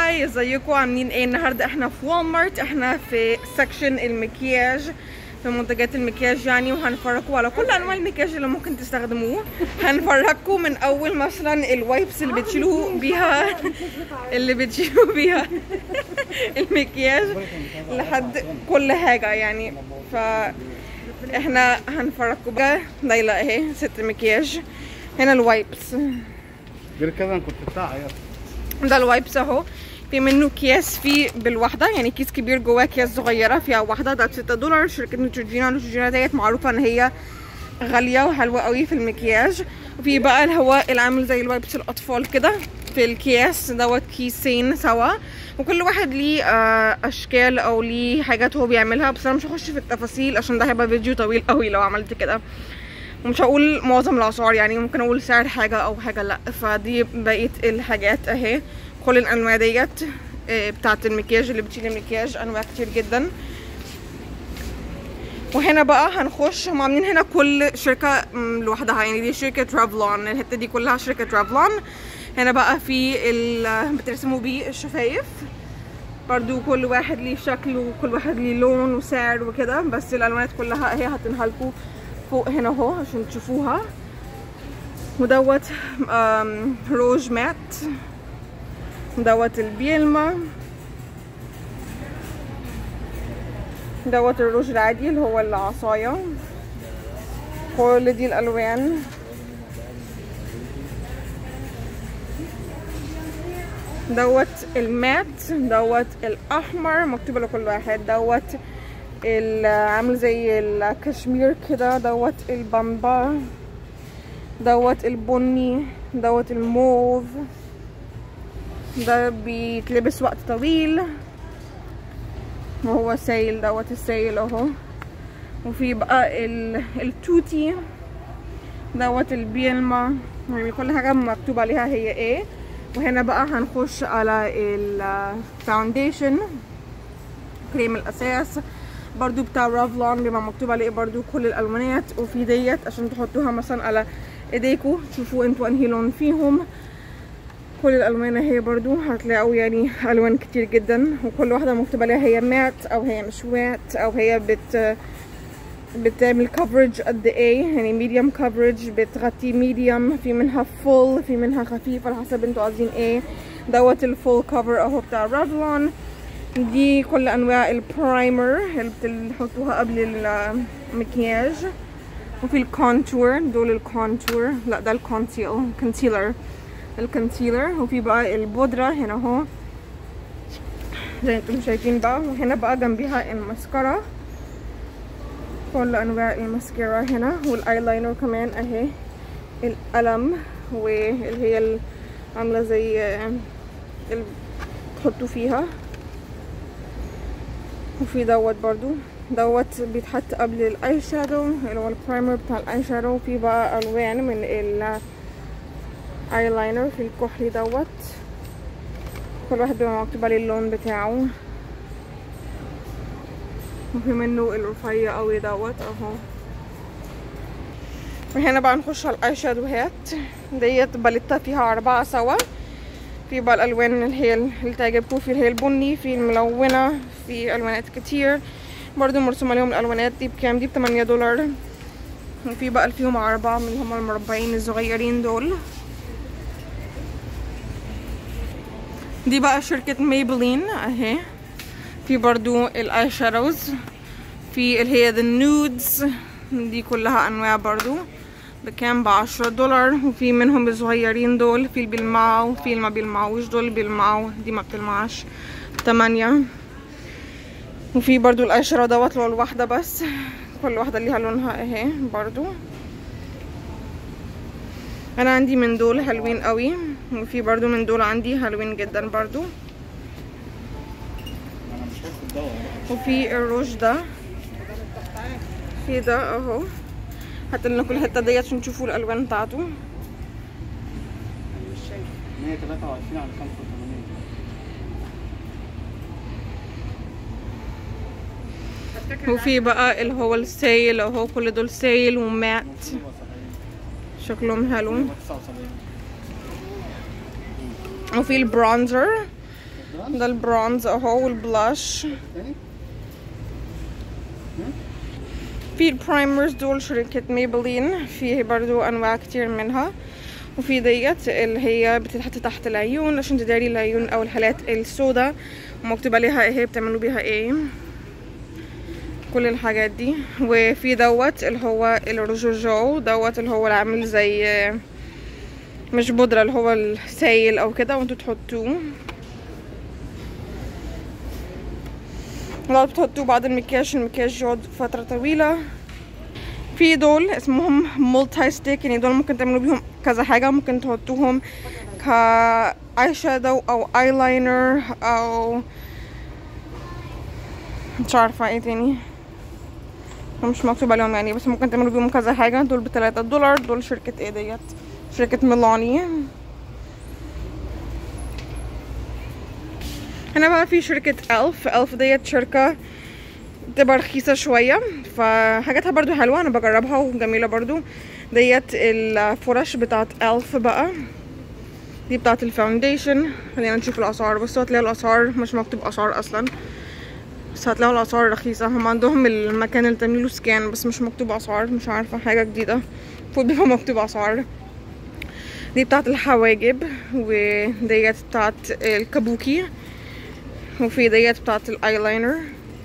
هاي ازيكم عاملين ايه النهارده احنا في والمارت احنا في سكشن المكياج في منتجات المكياج يعني وهنفرجكم على كل انواع المكياج اللي ممكن تستخدموه هنفرجكم من اول مثلا الوايبس اللي بتشيلوا بيها اللي بتشيلوا بيها المكياج لحد كل حاجه يعني ف احنا هنفرجكم بقى ليلى اهي ست مكياج هنا الوايبس غير كده انا كنت بتاع عيط ده الوايبس اهو في منه اكياس فيه بالواحده يعني كيس كبير جواه اكياس صغيره فيها واحده ده ب 6 دولار شركه نوتروجينا نوتروجينا ديت معروفه ان هي غاليه وحلوه قوي في المكياج وفي بقى الهواء اللي عامل زي الوايبس الاطفال كده في الكياس دوت كيسين سوا وكل واحد ليه آه، اشكال او ليه حاجات هو بيعملها بس انا مش هخش في التفاصيل عشان ده هيبقى فيديو طويل قوي لو عملت كده ومش هقول معظم الاسعار يعني ممكن اقول سعر حاجه او حاجه لا فدي بقيه الحاجات اهي كل الانواع ديت آه، بتاعه المكياج اللي بتشيل المكياج انواع كتير جدا وهنا بقى هنخش هم عاملين هنا كل شركه مم، لوحدها يعني دي شركه رافلون الحته دي كلها شركه رافلون هنا بقى في ال- بترسموا بيه الشفايف برضو كل واحد ليه شكل وكل واحد ليه لون وسعر وكده بس الالوانات كلها اهي هتنها لكم فوق هنا اهو عشان تشوفوها ودوت آم، روج مات دوت البيلما دوت الروج العادي اللي هو العصاية كل دي الألوان دوت المات دوت الأحمر مكتوب لكل واحد دوت ال- عامل زي الكشمير كده دوت البامبا دوت البني دوت الموف ده بيتلبس وقت طويل وهو سايل دوت السايل اهو وفي بقى ال- التوتي دوت البيلما يعني كل حاجة مكتوب عليها هي ايه وهنا بقى هنخش على الفاونديشن كريم الاساس برضو بتاع رافلون بيبقى مكتوب عليه برضو كل الالوانات وفي ديت عشان تحطوها مثلا على ايديكوا تشوفوا انتوا انهي لون فيهم كل الالوان اهي برضو هتلاقوا يعني الوان كتير جدا وكل واحده مكتوب عليها هي مات او هي مش مات او هي بت بتعمل coverage قد ايه يعني ميديوم coverage بتغطي ميديوم في منها فول في منها خفيف على حسب انتوا عايزين ايه دوت الفول كفر اهو بتاع رافلون دي كل انواع البرايمر اللي بتحطوها قبل المكياج وفي الكونتور دول الكونتور لا ده الكونسيل كونسيلر الكونسيلر وفي بقى البودرة هنا اهو زي انتم شايفين بقى وهنا بقى جنبيها الماسكارا كل انواع الماسكارا هنا والايلاينر كمان اهي القلم واللي هي ال- عامله زي آه، اللي تحطوا فيها وفي دوت برضو دوت بيتحط قبل الاي شادو اللي هو البرايمر بتاع الاي شادو وفي بقى الوان من الايلاينر في الكحلي دوت كل واحد بيبقى مكتوب عليه اللون بتاعه وفي منه الرفيع قوي دوت اهو وهنا بقى نخش على الاي شادوهات ديت باليتا فيها اربعة سوا في بقى الالوان اللي هي اللي تعجبكم في اللي هي البني في الملونه في الوانات كتير برضو مرسوم عليهم الالوانات دي بكام دي بتمانية دولار وفي بقى اللي فيهم اربعة من اللي هم المربعين الصغيرين دول دي بقى شركة ميبلين اهي في برضو الاي شادوز في اللي هي ذا نودز دي كلها انواع برضو بكام بعشرة دولار وفي منهم الصغيرين دول في اللي بيلمعوا وفي اللي ما بيلمعوش دول بيلمعوا دي ما بتلمعش تمانية وفي برضو القشرة دوت لو الواحدة بس كل واحدة ليها لونها اهي برضو انا عندي من دول حلوين قوي وفي برضو من دول عندي حلوين جدا برضو انا مش هاخد دواء وفي الروج ده في ده اهو هتلنا الحته ديت عشان تشوفوا الالوان بتاعته 123 على 85 وفي بقى اللي هو السيل اهو كل دول سيل ومات شكلهم حلو 79 وفي البرونزر ده البرونز اهو والبلاش تاني في البرايمرز دول شركة ميبلين فيه برضو انواع كتير منها وفي ديت اللي هي بتتحط تحت العيون عشان تداري العيون او الهالات السوداء ومكتوب عليها ايه هي بتعملوا بيها ايه كل الحاجات دي وفي دوت اللي هو الرجوجو دوت اللي هو العامل زي مش بودرة اللي هو السايل او كده وانتوا تحطوه لو بتحطوه بعد المكياج المكياج يقعد فترة طويلة في دول اسمهم مولتي ستيك يعني دول ممكن تعملوا بيهم كذا حاجة ممكن تحطوهم ك اي شادو او اي لاينر او مش عارفة ايه تاني مش مكتوب عليهم يعني بس ممكن تعملوا بيهم كذا حاجة دول بتلاتة دولار دول شركة ايه ديت شركة ميلاني هنا بقى في شركة ألف ألف ديت شركة بتبقى رخيصة شوية فحاجاتها برضو حلوة أنا بجربها وجميلة برضو ديت الفرش بتاعت ألف بقى دي بتاعت الفاونديشن خلينا نشوف الأسعار بصوا هتلاقوا الأسعار مش مكتوب أسعار أصلا بس هتلاقوا الأسعار رخيصة هم عندهم المكان اللي تعملوا سكان بس مش مكتوب أسعار مش عارفة حاجة جديدة المفروض بيبقى مكتوب أسعار دي بتاعت الحواجب وديت بتاعت الكابوكي وفي ديت بتاعت الايلاينر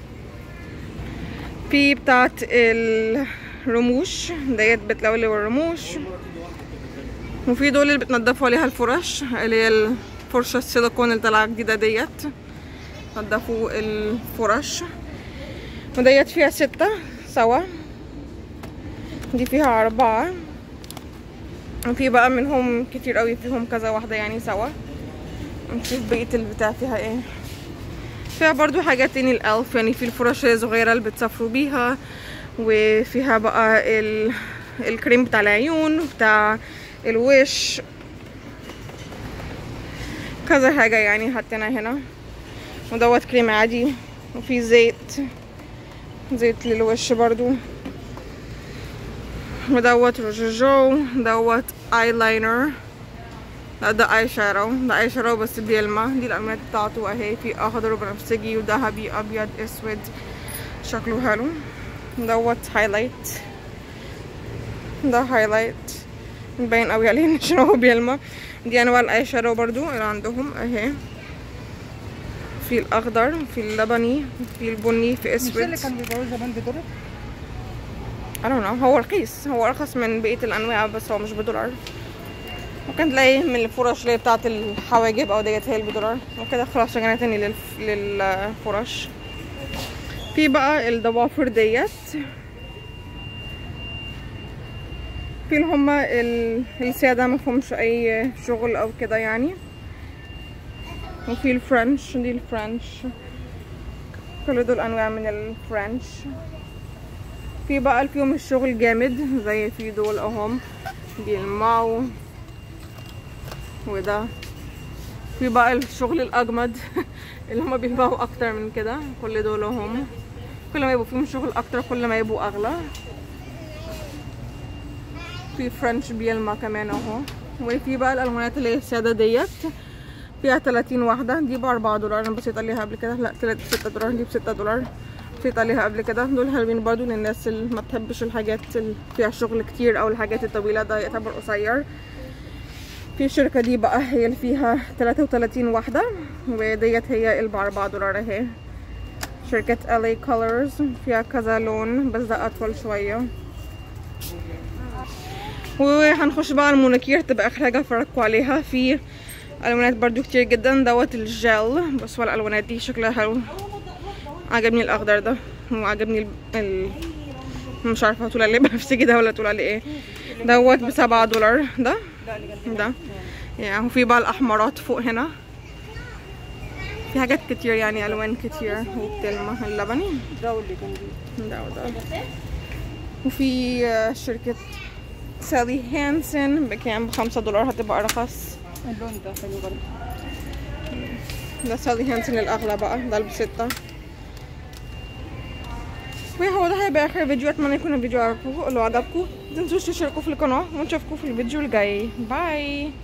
في بتاعت الرموش ديت بتلولو الرموش وفي دول اللي بتنضفوا عليها الفرش اللي هي الفرشة السيليكون اللي طالعة جديدة ديت نضفوا الفرش وديت فيها ستة سوا دي فيها أربعة وفي بقى منهم كتير قوي فيهم كذا واحدة يعني سوا نشوف بقية البتاع فيها ايه فيها برضو حاجات تاني الألف يعني في الفرش الصغيرة اللي بتسافروا بيها وفيها بقى ال... الكريم بتاع العيون بتاع الوش كذا حاجة يعني حطينا هنا ودوت كريم عادي وفي زيت زيت للوش برضو ودوت رجوجو دوت ايلاينر لا ده اي شارو ده اي شارو بس بيلمع دي الالوانات بتاعته اهي في اخضر وبنفسجي وذهبي ابيض اسود شكله حلو دوت هايلايت ده هايلايت مبين قوي عليه عشان هو بيلمع دي انواع الاي شارو برضو اللي عندهم اهي في الاخضر في اللبني في البني في مش ده اللي اسود كان بيبيعوه زمان بدولار؟ I don't know هو رخيص هو ارخص من بقية الانواع بس هو مش بدولار ممكن تلاقي من الفرش اللي هي بتاعت الحواجب او ديت هي اللي بدولار وكده خلاص رجعنا تاني للف... للفرش في بقى الضوافر ديت في اللي هما ال- السادة مفهومش اي شغل او كده يعني وفي الفرنش دي الفرنش كل دول انواع من الفرنش في بقى اللي فيهم الشغل جامد زي في دول اهم بيلمعوا وده في بقى الشغل الاجمد اللي هما بيلمعوا اكتر من كده كل دول هم كل ما يبقوا فيهم شغل اكتر كل ما يبقوا اغلى في فرنش بيلمع كمان اهو وفي بقى الالوانات اللي هي الساده ديت فيها 30 واحده دي ب 4 دولار انا بصيت عليها قبل كده لا طلعت ب 6 دولار دي ب 6 دولار بصيت عليها قبل كده دول حلوين برضو للناس اللي ما بتحبش الحاجات اللي فيها شغل كتير او الحاجات الطويله ده يعتبر قصير في الشركة دي بقى هي اللي فيها 33 واحدة وديت هي اللي ب 4 دولار اهي شركة LA Colors فيها كذا لون بس ده أطول شوية وهنخش بقى على الموناكير تبقى آخر حاجة افرجكوا عليها في ألوانات برضو كتير جدا دوت الجل بس هو الألوانات دي شكلها حلو عجبني الأخضر ده وعجبني ال... ال... مش عارفة تقول عليه بنفسجي ده ولا تقول عليه ايه دوت بسبعة دولار ده ده يعني وفي بقى الأحمرات فوق هنا في حاجات كتير يعني ألوان كتير وبتلمع اللبني ده واللي جنبي ده وده وفي آه، شركة سالي هانسن بكام بخمسة دولار هتبقى أرخص اللون ده حلو برضه ده سالي هانسن الأغلى بقى ده اللي بستة وهو ده هيبقى آخر فيديو أتمنى يكون الفيديو عجبكم لو عجبكم متنسوش تشتركوا في القناة ونشوفكم في الفيديو الجاي باي